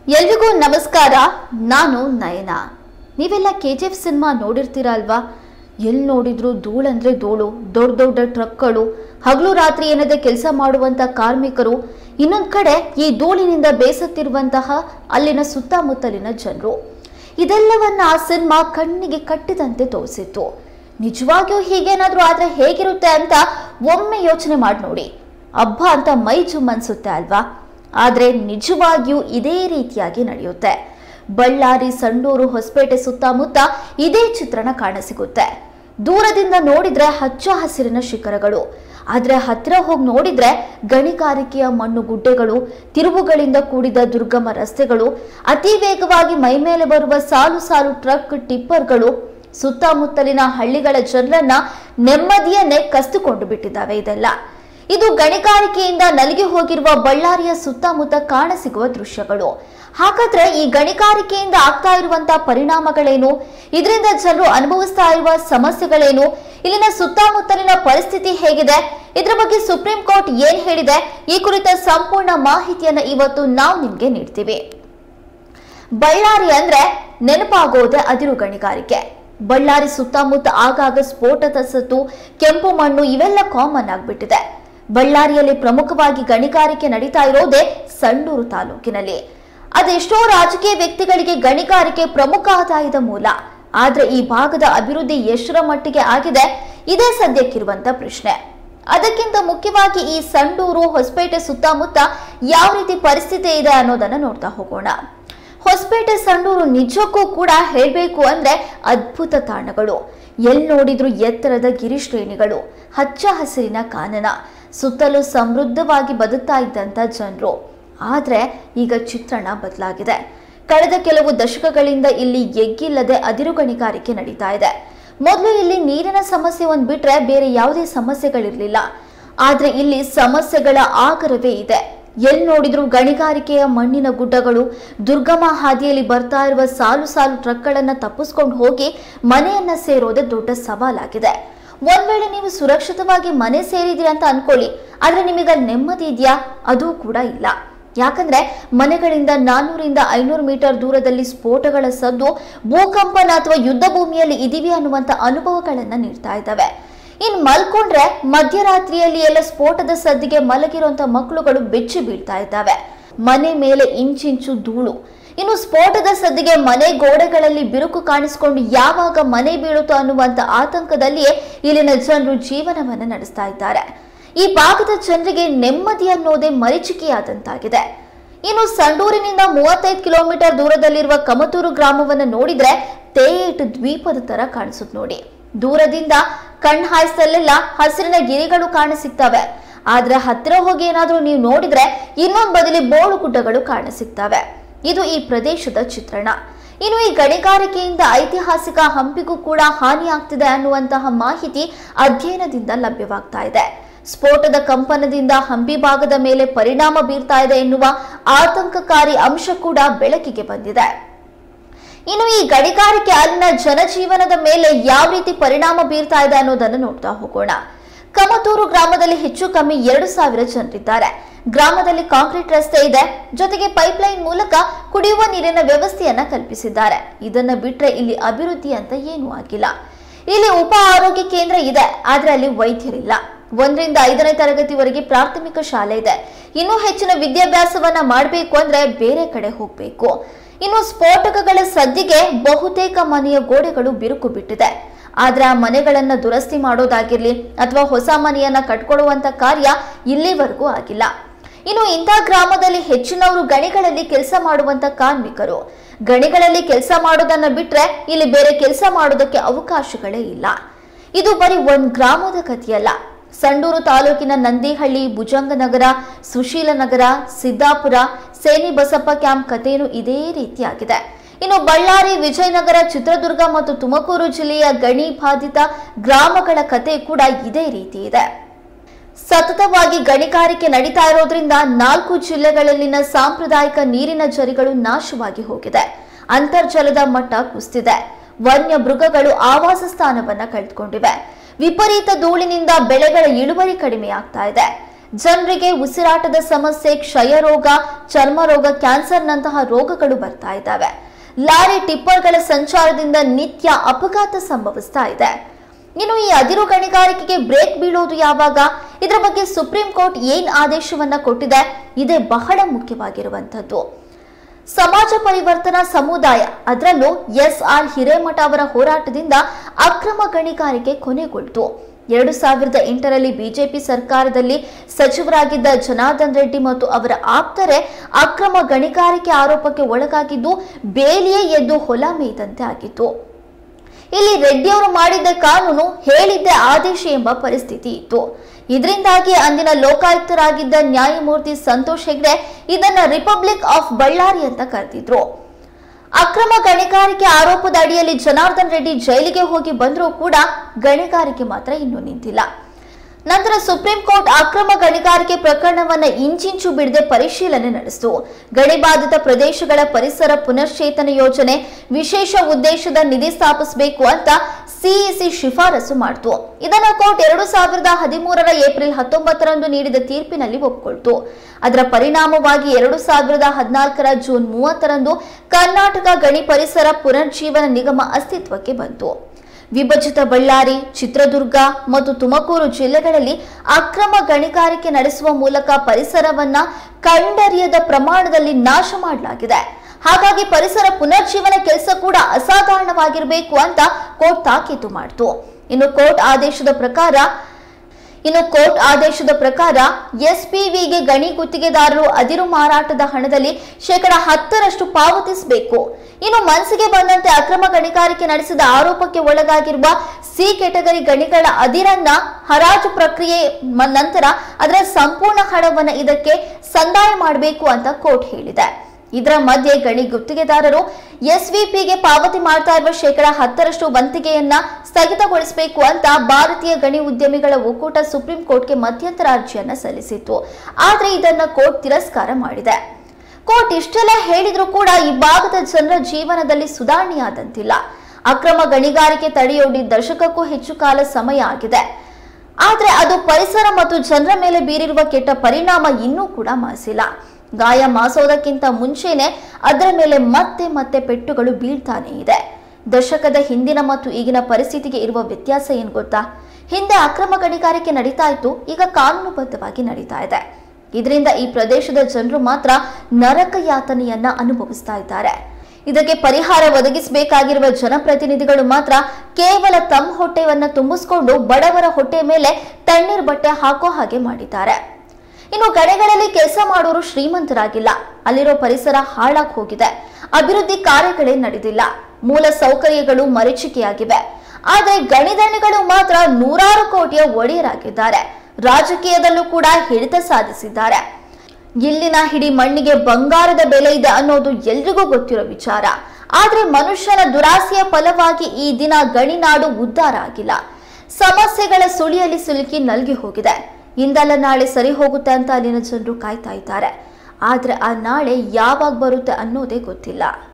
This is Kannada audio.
ಎಲ್ರಿಗೂ ನಮಸ್ಕಾರ ನಾನು ನಯನ ನೀವೆಲ್ಲ ಕೆ ಜಿ ಎಫ್ ಸಿನಿಮಾ ನೋಡಿರ್ತೀರ ಅಲ್ವಾ ಎಲ್ಲಿ ನೋಡಿದ್ರು ಧೂಳಂದ್ರೆ ಧೂಳು ದೊಡ್ಡ ದೊಡ್ಡ ಟ್ರಕ್ಗಳು ಹಗಲು ರಾತ್ರಿ ಏನದೆ ಕೆಲಸ ಮಾಡುವಂತ ಕಾರ್ಮಿಕರು ಇನ್ನೊಂದ್ ಕಡೆ ಈ ಧೂಳಿನಿಂದ ಬೇಸತ್ತಿರುವಂತಹ ಅಲ್ಲಿನ ಸುತ್ತಮುತ್ತಲಿನ ಜನರು ಇದೆಲ್ಲವನ್ನ ಆ ಸಿನಿಮಾ ಕಣ್ಣಿಗೆ ಕಟ್ಟಿದಂತೆ ತೋರಿಸಿತ್ತು ನಿಜವಾಗಿಯೂ ಹೀಗೇನಾದ್ರೂ ಆದ್ರೆ ಹೇಗಿರುತ್ತೆ ಅಂತ ಒಮ್ಮೆ ಯೋಚನೆ ಮಾಡಿ ನೋಡಿ ಹಬ್ಬ ಅಂತ ಮೈ ಜುಮ್ ಅನ್ಸುತ್ತೆ ಅಲ್ವಾ ಆದ್ರೆ ನಿಜವಾಗಿಯೂ ಇದೇ ರೀತಿಯಾಗಿ ನಡೆಯುತ್ತೆ ಬಳ್ಳಾರಿ ಸಂಡೂರು ಹೊಸಪೇಟೆ ಸುತ್ತಮುತ್ತ ಇದೇ ಚಿತ್ರಣ ಕಾಣಸಿಗುತ್ತೆ ದೂರದಿಂದ ನೋಡಿದ್ರೆ ಹಚ್ಚ ಹಸಿರಿನ ಶಿಖರಗಳು ಆದ್ರೆ ಹತ್ತಿರ ಹೋಗಿ ನೋಡಿದ್ರೆ ಗಣಿಗಾರಿಕೆಯ ಮಣ್ಣು ಗುಡ್ಡೆಗಳು ತಿರುವುಗಳಿಂದ ಕೂಡಿದ ದುರ್ಗಮ ರಸ್ತೆಗಳು ಅತಿ ವೇಗವಾಗಿ ಮೈಮೇಲೆ ಬರುವ ಸಾಲು ಸಾಲು ಟ್ರಕ್ ಟಿಪ್ಪರ್ಗಳು ಸುತ್ತಮುತ್ತಲಿನ ಹಳ್ಳಿಗಳ ಜನರನ್ನ ನೆಮ್ಮದಿಯನ್ನೇ ಕಸಿದುಕೊಂಡು ಬಿಟ್ಟಿದ್ದಾವೆ ಇದೆಲ್ಲ ಇದು ಗಣಿಗಾರಿಕೆಯಿಂದ ನಲಿಗೆ ಹೋಗಿರುವ ಬಳ್ಳಾರಿಯ ಸುತ್ತಮುತ್ತ ಕಾಣಸಿಗುವ ದೃಶ್ಯಗಳು ಹಾಗಾದ್ರೆ ಈ ಗಣಿಗಾರಿಕೆಯಿಂದ ಆಗ್ತಾ ಇರುವಂತಹ ಪರಿಣಾಮಗಳೇನು ಇದರಿಂದ ಜನರು ಅನುಭವಿಸ್ತಾ ಇರುವ ಸಮಸ್ಯೆಗಳೇನು ಇಲ್ಲಿನ ಸುತ್ತಮುತ್ತಲಿನ ಪರಿಸ್ಥಿತಿ ಹೇಗಿದೆ ಇದರ ಬಗ್ಗೆ ಸುಪ್ರೀಂ ಕೋರ್ಟ್ ಏನ್ ಹೇಳಿದೆ ಈ ಕುರಿತ ಸಂಪೂರ್ಣ ಮಾಹಿತಿಯನ್ನ ಇವತ್ತು ನಾವು ನಿಮ್ಗೆ ನೀಡ್ತೀವಿ ಬಳ್ಳಾರಿ ಅಂದ್ರೆ ನೆನಪಾಗೋದೆ ಅದಿರು ಗಣಿಗಾರಿಕೆ ಬಳ್ಳಾರಿ ಸುತ್ತಮುತ್ತ ಆಗಾಗ ಸ್ಫೋಟದ ಸತ್ತು ಕೆಂಪು ಮಣ್ಣು ಇವೆಲ್ಲ ಕಾಮನ್ ಆಗ್ಬಿಟ್ಟಿದೆ ಬಳ್ಳಾರಿಯಲ್ಲಿ ಪ್ರಮುಖವಾಗಿ ಗಣಿಗಾರಿಕೆ ನಡೀತಾ ಇರೋದೇ ಸಂಡೂರು ತಾಲೂಕಿನಲ್ಲಿ ಅದೆಷ್ಟೋ ರಾಜಕೀಯ ವ್ಯಕ್ತಿಗಳಿಗೆ ಗಣಿಗಾರಿಕೆ ಪ್ರಮುಖ ಆದಾಯದ ಮೂಲ ಆದ್ರೆ ಈ ಭಾಗದ ಅಭಿವೃದ್ಧಿ ಎಷ್ಟರ ಮಟ್ಟಿಗೆ ಆಗಿದೆ ಇದೇ ಸದ್ಯಕ್ಕಿರುವಂತ ಪ್ರಶ್ನೆ ಅದಕ್ಕಿಂತ ಮುಖ್ಯವಾಗಿ ಈ ಸಂಡೂರು ಹೊಸಪೇಟೆ ಸುತ್ತಮುತ್ತ ಯಾವ ರೀತಿ ಪರಿಸ್ಥಿತಿ ಇದೆ ಅನ್ನೋದನ್ನ ನೋಡ್ತಾ ಹೋಗೋಣ ಹೊಸಪೇಟೆ ಸಂಡೂರು ನಿಜಕ್ಕೂ ಕೂಡ ಹೇಳಬೇಕು ಅಂದ್ರೆ ಅದ್ಭುತ ತಾಣಗಳು ಎಲ್ಲಿ ನೋಡಿದ್ರು ಎತ್ತರದ ಗಿರಿಶ್ರೇಣಿಗಳು ಹಚ್ಚ ಹಸಿರಿನ ಕಾನನ ಸುತ್ತಲೂ ಸಮೃದ್ಧವಾಗಿ ಬದುಕ್ತಾ ಇದ್ದಂತ ಜನರು ಆದ್ರೆ ಈಗ ಚಿತ್ರಣ ಬದಲಾಗಿದೆ ಕಳೆದ ಕೆಲವು ದಶಕಗಳಿಂದ ಇಲ್ಲಿ ಎಗ್ಗಿಲ್ಲದೆ ಅದಿರು ಗಣಿಗಾರಿಕೆ ನಡೀತಾ ಇದೆ ಮೊದಲು ಇಲ್ಲಿ ನೀರಿನ ಸಮಸ್ಯೆ ಒಂದ್ ಬಿಟ್ರೆ ಬೇರೆ ಯಾವುದೇ ಸಮಸ್ಯೆಗಳಿರ್ಲಿಲ್ಲ ಆದ್ರೆ ಇಲ್ಲಿ ಸಮಸ್ಯೆಗಳ ಆಗರವೇ ಇದೆ ಎಲ್ಲಿ ನೋಡಿದ್ರು ಗಣಿಗಾರಿಕೆಯ ಮಣ್ಣಿನ ಗುಡ್ಡಗಳು ದುರ್ಗಮ ಹಾದಿಯಲ್ಲಿ ಬರ್ತಾ ಇರುವ ಸಾಲು ಸಾಲು ಟ್ರಕ್ಗಳನ್ನ ತಪ್ಪಿಸ್ಕೊಂಡು ಹೋಗಿ ಮನೆಯನ್ನ ಸೇರೋದೇ ದೊಡ್ಡ ಸವಾಲಾಗಿದೆ ಒಂದ್ ವೇಳೆ ನೀವು ಸುರಕ್ಷಿತವಾಗಿ ಮನೆ ಸೇರಿದಿರಿ ಅಂತ ಅನ್ಕೊಳ್ಳಿ ಆದ್ರೆ ನಿಮಗೆ ನೆಮ್ಮದಿ ಇದೆಯಾ ಅದು ಕೂಡ ಇಲ್ಲ ಯಾಕಂದ್ರೆ ಮನೆಗಳಿಂದ ನಾನ್ನೂರಿಂದ ಐನೂರು ಮೀಟರ್ ದೂರದಲ್ಲಿ ಸ್ಫೋಟಗಳ ಸದ್ದು ಭೂಕಂಪನ ಅಥವಾ ಯುದ್ಧ ಭೂಮಿಯಲ್ಲಿ ಇದೀವಿ ಅನ್ನುವಂತ ಅನುಭವಗಳನ್ನ ನೀಡ್ತಾ ಇದ್ದಾವೆ ಇನ್ ಮಲ್ಕೊಂಡ್ರೆ ಮಧ್ಯರಾತ್ರಿಯಲ್ಲಿ ಎಲ್ಲ ಸ್ಫೋಟದ ಸದ್ದಿಗೆ ಮಲಗಿರುವಂತ ಮಕ್ಕಳುಗಳು ಬೆಚ್ಚಿ ಬೀಳ್ತಾ ಇದ್ದಾವೆ ಮನೆ ಮೇಲೆ ಇಂಚಿಂಚು ಧೂಳು ಇನ್ನು ಸ್ಫೋಟದ ಸದ್ದಿಗೆ ಮನೆ ಗೋಡೆಗಳಲ್ಲಿ ಬಿರುಕು ಕಾಣಿಸಿಕೊಂಡು ಯಾವಾಗ ಮನೆ ಬೀಳುತ್ತೋ ಅನ್ನುವಂತ ಆತಂಕದಲ್ಲಿಯೇ ಇಲ್ಲಿನ ಜನರು ಜೀವನವನ್ನ ನಡೆಸ್ತಾ ಇದ್ದಾರೆ ಈ ಭಾಗದ ಜನರಿಗೆ ನೆಮ್ಮದಿ ಅನ್ನೋದೇ ಮರೀಚಿಕೆಯಾದಂತಾಗಿದೆ ಇನ್ನು ಸಂಡೂರಿನಿಂದ ಮೂವತ್ತೈದು ಕಿಲೋಮೀಟರ್ ದೂರದಲ್ಲಿರುವ ಕಮತೂರು ಗ್ರಾಮವನ್ನು ನೋಡಿದ್ರೆ ತೇಟ್ ದ್ವೀಪದ ತರ ಕಾಣಿಸುತ್ತೆ ನೋಡಿ ದೂರದಿಂದ ಕಣ್ ಹಾಯಿಸಲೆಲ್ಲ ಹಸಿರಿನ ಗಿರಿಗಳು ಕಾಣಸಿಗ್ತವೆ ಆದ್ರೆ ಹತ್ತಿರ ಹೋಗಿ ಏನಾದ್ರೂ ನೀವು ನೋಡಿದ್ರೆ ಇನ್ನೊಂದ್ ಬದಲಿ ಬೋಳು ಗುಡ್ಡಗಳು ಕಾಣಸಿಗ್ತವೆ ಇದು ಈ ಪ್ರದೇಶದ ಚಿತ್ರಣ ಇನ್ನು ಈ ಗಣಿಗಾರಿಕೆಯಿಂದ ಐತಿಹಾಸಿಕ ಹಂಪಿಗೂ ಕೂಡ ಹಾನಿಯಾಗ್ತಿದೆ ಅನ್ನುವಂತಹ ಮಾಹಿತಿ ಅಧ್ಯಯನದಿಂದ ಲಭ್ಯವಾಗ್ತಾ ಇದೆ ಸ್ಫೋಟದ ಕಂಪನದಿಂದ ಹಂಪಿ ಭಾಗದ ಮೇಲೆ ಪರಿಣಾಮ ಬೀರ್ತಾ ಇದೆ ಎನ್ನುವ ಆತಂಕಕಾರಿ ಅಂಶ ಕೂಡ ಬೆಳಕಿಗೆ ಬಂದಿದೆ ಇನ್ನು ಈ ಗಣಿಗಾರಿಕೆ ಅಲ್ಲಿನ ಜನಜೀವನದ ಮೇಲೆ ಯಾವ ರೀತಿ ಪರಿಣಾಮ ಬೀರ್ತಾ ಇದೆ ಅನ್ನೋದನ್ನು ನೋಡ್ತಾ ಹೋಗೋಣ ಕಮತೂರು ಗ್ರಾಮದಲ್ಲಿ ಹೆಚ್ಚು ಕಮ್ಮಿ ಎರಡು ಸಾವಿರ ಜನರಿದ್ದಾರೆ ಗ್ರಾಮದಲ್ಲಿ ಕಾಂಕ್ರೀಟ್ ರಸ್ತೆ ಇದೆ ಜೊತೆಗೆ ಪೈಪ್ಲೈನ್ ಮೂಲಕ ಕುಡಿಯುವ ನೀರಿನ ವ್ಯವಸ್ಥೆಯನ್ನ ಕಲ್ಪಿಸಿದ್ದಾರೆ ಇದನ್ನ ಬಿಟ್ರೆ ಇಲ್ಲಿ ಅಭಿವೃದ್ಧಿ ಅಂತ ಏನೂ ಆಗಿಲ್ಲ ಇಲ್ಲಿ ಉಪ ಆರೋಗ್ಯ ಕೇಂದ್ರ ಇದೆ ಆದ್ರೆ ಅಲ್ಲಿ ವೈದ್ಯರಿಲ್ಲ ಒಂದರಿಂದ ಐದನೇ ತರಗತಿವರೆಗೆ ಪ್ರಾಥಮಿಕ ಶಾಲೆ ಇದೆ ಇನ್ನೂ ಹೆಚ್ಚಿನ ವಿದ್ಯಾಭ್ಯಾಸವನ್ನ ಮಾಡಬೇಕು ಅಂದ್ರೆ ಬೇರೆ ಕಡೆ ಹೋಗ್ಬೇಕು ಇನ್ನು ಸ್ಫೋಟಕಗಳ ಸದ್ದಿಗೆ ಬಹುತೇಕ ಮನೆಯ ಗೋಡೆಗಳು ಬಿರುಕು ಬಿಟ್ಟಿದೆ ಆದ್ರೆ ಆ ಮನೆಗಳನ್ನ ದುರಸ್ತಿ ಮಾಡೋದಾಗಿರ್ಲಿ ಅಥವಾ ಹೊಸ ಮನೆಯನ್ನ ಕಟ್ಕೊಳ್ಳುವಂತ ಕಾರ್ಯ ಇಲ್ಲಿವರೆಗೂ ಆಗಿಲ್ಲ ಇನ್ನು ಇಂಥ ಗ್ರಾಮದಲ್ಲಿ ಹೆಚ್ಚಿನವರು ಗಣಿಗಳಲ್ಲಿ ಕೆಲಸ ಮಾಡುವಂತ ಕಾರ್ಮಿಕರು ಗಣಿಗಳಲ್ಲಿ ಕೆಲಸ ಮಾಡೋದನ್ನ ಬಿಟ್ರೆ ಇಲ್ಲಿ ಬೇರೆ ಕೆಲಸ ಮಾಡೋದಕ್ಕೆ ಅವಕಾಶಗಳೇ ಇಲ್ಲ ಇದು ಬರೀ ಒಂದ್ ಗ್ರಾಮದ ಕಥೆಯಲ್ಲ ಸಂಡೂರು ತಾಲೂಕಿನ ನಂದಿಹಳ್ಳಿ ಭುಜಂಗನಗರ ಸುಶೀಲನಗರ ಸಿದ್ದಾಪುರ ಸೇನಿ ಬಸಪ್ಪ ಕ್ಯಾಂಪ್ ಕಥೆಯೂ ಇದೇ ರೀತಿಯಾಗಿದೆ ಇನ್ನು ಬಳ್ಳಾರಿ ವಿಜಯನಗರ ಚಿತ್ರದುರ್ಗ ಮತ್ತು ತುಮಕೂರು ಜಿಲ್ಲೆಯ ಗಣಿ ಬಾಧಿತ ಗ್ರಾಮಗಳ ಕತೆ ಕೂಡ ಇದೇ ರೀತಿ ಇದೆ ಸತತವಾಗಿ ಗಣಿಗಾರಿಕೆ ನಡೀತಾ ಇರೋದ್ರಿಂದ ನಾಲ್ಕು ಜಿಲ್ಲೆಗಳಲ್ಲಿನ ಸಾಂಪ್ರದಾಯಿಕ ನೀರಿನ ಜರಿಗಳು ನಾಶವಾಗಿ ಹೋಗಿದೆ ಅಂತರ್ಜಲದ ಮಟ್ಟ ಕುಸಿದಿದೆ ವನ್ಯ ಮೃಗಗಳು ಆವಾಸ ಸ್ಥಾನವನ್ನ ಕಳೆದುಕೊಂಡಿವೆ ವಿಪರೀತ ಧೂಳಿನಿಂದ ಬೆಳೆಗಳ ಇಳುವರಿ ಕಡಿಮೆಯಾಗ್ತಾ ಇದೆ ಜನರಿಗೆ ಉಸಿರಾಟದ ಸಮಸ್ಯೆ ಕ್ಷಯ ರೋಗ ಚರ್ಮ ರೋಗ ಕ್ಯಾನ್ಸರ್ನಂತಹ ರೋಗಗಳು ಬರ್ತಾ ಇದ್ದಾವೆ ಲಾರಿ ಟಿಪ್ಪರ್ಗಳ ಸಂಚಾರದಿಂದ ನಿತ್ಯ ಅಪಘಾತ ಸಂಭವಿಸ್ತಾ ಇದೆ ಇನ್ನು ಈ ಅದಿರು ಗಣಿಗಾರಿಕೆಗೆ ಬ್ರೇಕ್ ಬೀಳೋದು ಯಾವಾಗ ಇದರ ಬಗ್ಗೆ ಸುಪ್ರೀಂ ಕೋರ್ಟ್ ಏನ್ ಆದೇಶವನ್ನ ಕೊಟ್ಟಿದೆ ಇದೇ ಬಹಳ ಮುಖ್ಯವಾಗಿರುವಂತದ್ದು ಸಮಾಜ ಪರಿವರ್ತನಾ ಸಮುದಾಯ ಅದರಲ್ಲೂ ಎಸ್ ಆರ್ ಹಿರೇಮಠ ಅವರ ಹೋರಾಟದಿಂದ ಅಕ್ರಮ ಗಣಿಗಾರಿಕೆ ಕೊನೆಗೊಳ್ತು ಎರಡು ಸಾವಿರದ ಎಂಟರಲ್ಲಿ ಬಿಜೆಪಿ ಸರ್ಕಾರದಲ್ಲಿ ಸಚಿವರಾಗಿದ್ದ ಜನಾರ್ದನ್ ರೆಡ್ಡಿ ಮತ್ತು ಅವರ ಆಪ್ತರೆ ಅಕ್ರಮ ಗಣಿಗಾರಿಕೆ ಆರೋಪಕ್ಕೆ ಒಳಗಾಗಿದ್ದು ಬೇಲಿಯೇ ಎದ್ದು ಹೊಲ ಮೇಯ್ದಂತೆ ಆಗಿತ್ತು ಇಲ್ಲಿ ರೆಡ್ಡಿಯವರು ಮಾಡಿದ್ದ ಕಾನೂನು ಹೇಳಿದ್ದೆ ಆದೇಶ ಎಂಬ ಪರಿಸ್ಥಿತಿ ಇತ್ತು ಇದರಿಂದಾಗಿ ಅಂದಿನ ಲೋಕಾಯುಕ್ತರಾಗಿದ್ದ ನ್ಯಾಯಮೂರ್ತಿ ಸಂತೋಷ್ ಹೆಗ್ಡೆ ಇದನ್ನ ರಿಪಬ್ಲಿಕ್ ಆಫ್ ಬಳ್ಳಾರಿ ಅಂತ ಕರೆದಿದ್ರು ಅಕ್ರಮ ಗಣಿಗಾರಿಕೆ ಆರೋಪದ ಅಡಿಯಲ್ಲಿ ಜನಾರ್ದನ್ ರೆಡ್ಡಿ ಜೈಲಿಗೆ ಹೋಗಿ ಬಂದರೂ ಕೂಡ ಗಣಿಗಾರಿಕೆ ಮಾತ್ರ ಇನ್ನೂ ನಿಂತಿಲ್ಲ ನಂತರ ಸುಪ್ರೀಂ ಕೋರ್ಟ್ ಅಕ್ರಮ ಗಣಿಗಾರಿಕೆ ಪ್ರಕರಣವನ್ನ ಇಂಚಿಂಚು ಬಿಡದೆ ಪರಿಶೀಲನೆ ನಡೆಸಿತು ಗಣಿಬಾಧಿತ ಪ್ರದೇಶಗಳ ಪರಿಸರ ಪುನಶ್ಚೇತನ ಯೋಜನೆ ವಿಶೇಷ ಉದ್ದೇಶದ ನಿಧಿ ಸ್ಥಾಪಿಸಬೇಕು ಅಂತ ಸಿಇಸಿ ಶಿಫಾರಸು ಮಾಡಿತು ಇದನ್ನು ಕೋರ್ಟ್ ಎರಡು ಸಾವಿರದ ಹದಿಮೂರರ ಏಪ್ರಿಲ್ ಹತ್ತೊಂಬತ್ತರಂದು ನೀಡಿದ ತೀರ್ಪಿನಲ್ಲಿ ಒಪ್ಪಿಕೊಳ್ತು ಅದರ ಪರಿಣಾಮವಾಗಿ ಎರಡು ಸಾವಿರದ ಹದಿನಾಲ್ಕರ ಜೂನ್ ಮೂವತ್ತರಂದು ಕರ್ನಾಟಕ ಗಣಿ ಪರಿಸರ ಪುನರ್ಜೀವನ ನಿಗಮ ಅಸ್ತಿತ್ವಕ್ಕೆ ಬಂತು ವಿಭಜಿತ ಬಳ್ಳಾರಿ ಚಿತ್ರದುರ್ಗ ಮತ್ತು ತುಮಕೂರು ಜಿಲ್ಲೆಗಳಲ್ಲಿ ಅಕ್ರಮ ಗಣಿಗಾರಿಕೆ ನಡೆಸುವ ಮೂಲಕ ಪರಿಸರವನ್ನ ಕಂಡರಿಯದ ಪ್ರಮಾಣದಲ್ಲಿ ನಾಶ ಮಾಡಲಾಗಿದೆ ಹಾಗಾಗಿ ಪರಿಸರ ಪುನರ್ಜೀವನ ಕೆಲಸ ಕೂಡ ಅಸಾಧಾರಣವಾಗಿರಬೇಕು ಅಂತ ಕೋರ್ಟ್ ತಾಕೀತು ಮಾಡಿತು ಇನ್ನು ಕೋರ್ಟ್ ಆದೇಶದ ಪ್ರಕಾರ ಇನ್ನು ಕೋರ್ಟ್ ಆದೇಶದ ಪ್ರಕಾರ ಎಸ್ಪಿವಿಗೆ ಗಣಿ ಗುತ್ತಿಗೆದಾರರು ಅದಿರು ಮಾರಾಟದ ಹಣದಲ್ಲಿ ಶೇಕಡ ಹತ್ತರಷ್ಟು ಪಾವತಿಸಬೇಕು ಇನ್ನು ಮನಸ್ಸಿಗೆ ಬಂದಂತೆ ಅಕ್ರಮ ಗಣಿಗಾರಿಕೆ ನಡೆಸಿದ ಆರೋಪಕ್ಕೆ ಒಳಗಾಗಿರುವ ಸಿ ಕೆಟಗರಿ ಗಣಿಗಳ ಅದಿರನ್ನ ಹರಾಜು ಪ್ರಕ್ರಿಯೆ ಮ- ನಂತರ ಅದರ ಸಂಪೂರ್ಣ ಹಣವನ್ನ ಇದಕ್ಕೆ ಸಂದಾಯ ಮಾಡಬೇಕು ಅಂತ ಕೋರ್ಟ್ ಹೇಳಿದೆ ಇದರ ಮಧ್ಯೆ ಗಣಿ ಗುತ್ತಿಗೆದಾರರು ಎಸ್ವಿಪಿಗೆ ಪಾವತಿ ಮಾಡ್ತಾ ಇರುವ ಶೇಕಡ ಹತ್ತರಷ್ಟು ವಂತಿಗೆಯನ್ನ ಸ್ಥಗಿತಗೊಳಿಸಬೇಕು ಅಂತ ಭಾರತೀಯ ಗಣಿ ಉದ್ಯಮಿಗಳ ಒಕ್ಕೂಟ ಸುಪ್ರೀಂ ಕೋರ್ಟ್ಗೆ ಮಧ್ಯಂತರ ಅರ್ಜಿಯನ್ನ ಸಲ್ಲಿಸಿತ್ತು ಆದ್ರೆ ಇದನ್ನ ಕೋರ್ಟ್ ತಿರಸ್ಕಾರ ಮಾಡಿದೆ ಕೋರ್ಟ್ ಇಷ್ಟೆಲ್ಲ ಹೇಳಿದ್ರೂ ಕೂಡ ಈ ಭಾಗದ ಜನರ ಜೀವನದಲ್ಲಿ ಸುಧಾರಣೆಯಾದಂತಿಲ್ಲ ಅಕ್ರಮ ಗಣಿಗಾರಿಕೆ ತಡೆಯೊಡ್ಡಿ ದಶಕಕ್ಕೂ ಹೆಚ್ಚು ಕಾಲ ಸಮಯ ಆಗಿದೆ ಆದ್ರೆ ಅದು ಪರಿಸರ ಮತ್ತು ಜನರ ಮೇಲೆ ಬೀರಿರುವ ಕೆಟ್ಟ ಪರಿಣಾಮ ಇನ್ನೂ ಕೂಡ ಮಾಸಿಲ್ಲ ಗಾಯ ಮಾಸೋದಕ್ಕಿಂತ ಮುಂಚೆನೆ ಅದರ ಮೇಲೆ ಮತ್ತೆ ಮತ್ತೆ ಪೆಟ್ಟುಗಳು ಬೀಳ್ತಾನೆ ಇದೆ ದಶಕದ ಹಿಂದಿನ ಮತ್ತು ಈಗಿನ ಪರಿಸ್ಥಿತಿಗೆ ಇರುವ ವ್ಯತ್ಯಾಸ ಏನ್ ಗೊತ್ತಾ ಹಿಂದೆ ಅಕ್ರಮ ಗಣಿಗಾರಿಕೆ ನಡೀತಾ ಇತ್ತು ಈಗ ಕಾನೂನುಬದ್ಧವಾಗಿ ನಡೀತಾ ಇದೆ ಇದರಿಂದ ಈ ಪ್ರದೇಶದ ಜನರು ಮಾತ್ರ ನರಕ ಯಾತನೆಯನ್ನ ಅನುಭವಿಸ್ತಾ ಇದ್ದಾರೆ ಇದಕ್ಕೆ ಪರಿಹಾರ ಒದಗಿಸಬೇಕಾಗಿರುವ ಜನಪ್ರತಿನಿಧಿಗಳು ಮಾತ್ರ ಕೇವಲ ತಮ್ಮ ಹೊಟ್ಟೆವನ್ನ ತುಂಬಿಸ್ಕೊಂಡು ಬಡವರ ಹೊಟ್ಟೆ ಮೇಲೆ ತಣ್ಣೀರ್ ಬಟ್ಟೆ ಹಾಕೋ ಹಾಗೆ ಮಾಡಿದ್ದಾರೆ ಇನ್ನು ಗಣಿಗಳಲ್ಲಿ ಕೆಲಸ ಮಾಡೋರು ಶ್ರೀಮಂತರಾಗಿಲ್ಲ ಅಲ್ಲಿರೋ ಪರಿಸರ ಹಾಳಾಗಿ ಹೋಗಿದೆ ಅಭಿವೃದ್ಧಿ ಕಾರ್ಯಗಳೇ ನಡೆದಿಲ್ಲ ಮೂಲ ಸೌಕರ್ಯಗಳು ಮರೀಚಿಕೆಯಾಗಿವೆ ಆದ್ರೆ ಗಣಿದಣಿಗಳು ಮಾತ್ರ ನೂರಾರು ಕೋಟಿಯ ಒಡೆಯರಾಗಿದ್ದಾರೆ ರಾಜಕೀಯದಲ್ಲೂ ಕೂಡ ಹಿಡಿತ ಸಾಧಿಸಿದ್ದಾರೆ ಇಲ್ಲಿನ ಹಿಡಿ ಮಣ್ಣಿಗೆ ಬಂಗಾರದ ಬೆಲೆ ಇದೆ ಅನ್ನೋದು ಎಲ್ರಿಗೂ ಗೊತ್ತಿರೋ ವಿಚಾರ ಆದ್ರೆ ಮನುಷ್ಯನ ದುರಾಸೆಯ ಫಲವಾಗಿ ಈ ದಿನ ಗಣಿನಾಡು ಉದ್ಧಾರ ಆಗಿಲ್ಲ ಸಮಸ್ಯೆಗಳ ಸುಳಿಯಲ್ಲಿ ಸಿಲುಕಿ ನಲ್ಗಿ ಹೋಗಿದೆ ಇಂದಲ್ಲ ನಾಳೆ ಸರಿ ಹೋಗುತ್ತೆ ಅಂತ ಅಲ್ಲಿನ ಜನರು ಕಾಯ್ತಾ ಇದ್ದಾರೆ ಆದ್ರೆ ಆ ನಾಳೆ ಯಾವಾಗ ಬರುತ್ತೆ ಅನ್ನೋದೇ ಗೊತ್ತಿಲ್ಲ